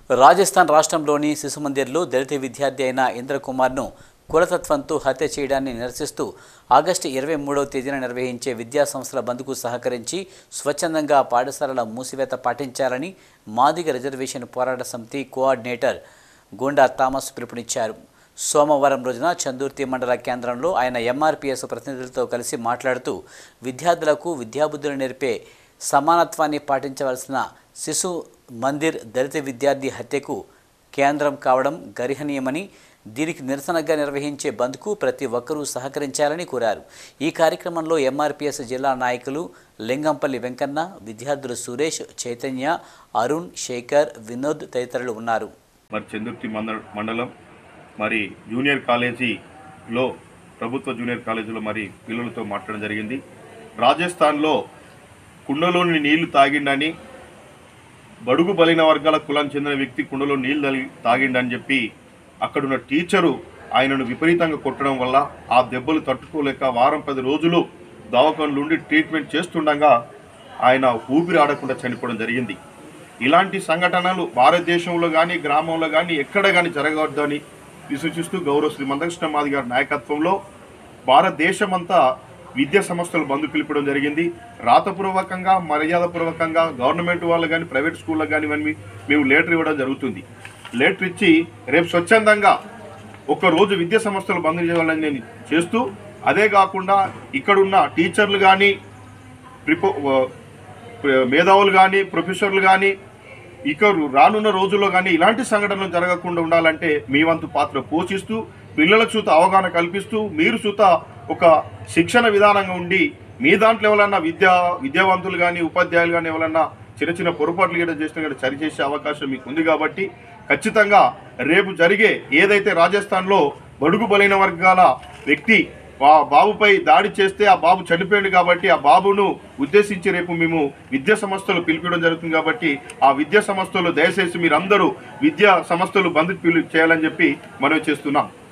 రాజస్థాన్ రాష్ట్రంలోని శిశుమందిర్లో దళిత విద్యార్థి అయిన ఇంద్రకుమార్ను కులతత్వంతో హత్య చేయడాన్ని నిరసిస్తూ ఆగస్టు ఇరవై మూడవ తేదీన నిర్వహించే విద్యా సంస్థల బంద్కు సహకరించి స్వచ్ఛందంగా పాఠశాలల మూసివేత పాటించాలని మాదిగ రిజర్వేషన్ పోరాట సమితి కోఆర్డినేటర్ గోండా థామస్ పిలుపునిచ్చారు సోమవారం రోజున చందుర్తి మండల కేంద్రంలో ఆయన ఎంఆర్పిఎస్ ప్రతినిధులతో కలిసి మాట్లాడుతూ విద్యార్థులకు విద్యాబుద్ధులు నేర్పే సమానత్వాన్ని పాటించవలసిన శిశు మందిర్ దళిత విద్యార్థి హత్యకు కేంద్రం కావడం గరిహనీయమని దీనికి నిరసనగా నిర్వహించే బంద్కు ప్రతి ఒక్కరూ సహకరించాలని కోరారు ఈ కార్యక్రమంలో ఎంఆర్పిఎస్ జిల్లా నాయకులు లింగంపల్లి వెంకన్న విద్యార్థులు సురేష్ చైతన్య అరుణ్ శేఖర్ వినోద్ తదితరులు ఉన్నారు మరి చందుర్తి మండ మండలం మరి జూనియర్ కాలేజీలో ప్రభుత్వ జూనియర్ కాలేజీలో మరి పిల్లలతో మాట్లాడడం జరిగింది రాజస్థాన్లో కుండలోని నీళ్లు తాగిండని బడుగు బలిన వర్గాల కులానికి చెందిన వ్యక్తి కుండలో నీళ్లు తగి- తాగిండని చెప్పి అక్కడున్న టీచరు ఆయనను విపరీతంగా కొట్టడం వల్ల ఆ దెబ్బలు తట్టుకోలేక వారం పది రోజులు దవాఖానలు ఉండి ట్రీట్మెంట్ చేస్తుండగా ఆయన ఊపిరి ఆడకుండా చనిపోవడం జరిగింది ఇలాంటి సంఘటనలు భారతదేశంలో కానీ గ్రామంలో కానీ ఎక్కడ కానీ జరగవద్దని విసూచిస్తూ గౌరవ శ్రీ మందకృష్ణ మాది గారి నాయకత్వంలో భారతదేశమంతా విద్యా సంస్థలు బంద్ పిలిపడం జరిగింది రాతపూర్వకంగా మర్యాదపూర్వకంగా గవర్నమెంట్ వాళ్ళు కానీ ప్రైవేట్ స్కూళ్ళకు కానీ ఇవన్నీ మేము లెటర్ ఇవ్వడం జరుగుతుంది లెటర్ ఇచ్చి రేపు స్వచ్ఛందంగా ఒక రోజు విద్యా సంస్థలు బంద్ చేయాలని నేను చేస్తూ అదే కాకుండా ఇక్కడున్న టీచర్లు కానీ ప్రిపో ప్ర- మేధావులు కానీ ప్రొఫెసర్లు కానీ ఇక రానున్న రోజుల్లో కానీ ఇలాంటి సంఘటనలు జరగకుండా ఉండాలంటే మీ వంతు పాత్ర పోషిస్తూ పిల్లలకు చూత అవగాహన కల్పిస్తూ మీరు చూత ఒక శిక్షణ విధానంగా ఉండి మీ దాంట్లో ఎవరన్నా విద్యా విద్యావంతులు కానీ ఉపాధ్యాయులు కానీ ఎవరన్నా చిన్న చిన్న పొరపాట్లు గీట చేసినా కూడా సరిచేసే అవకాశం మీకు ఉంది కాబట్టి ఖచ్చితంగా రేపు జరిగే ఏదైతే రాజస్థాన్లో బడుగు బలైన వర్గాల వ్యక్తి ఆ బాబుపై దాడి చేస్తే ఆ బాబు చనిపోయాడు కాబట్టి ఆ బాబును ఉద్దేశించి రేపు మేము విద్యా సంస్థలు పిలిపించడం జరుగుతుంది కాబట్టి ఆ విద్యా సంస్థలు దయచేసి మీరందరూ విద్యా సంస్థలు బంద్ పిలు చేయాలని చెప్పి మనం చేస్తున్నాం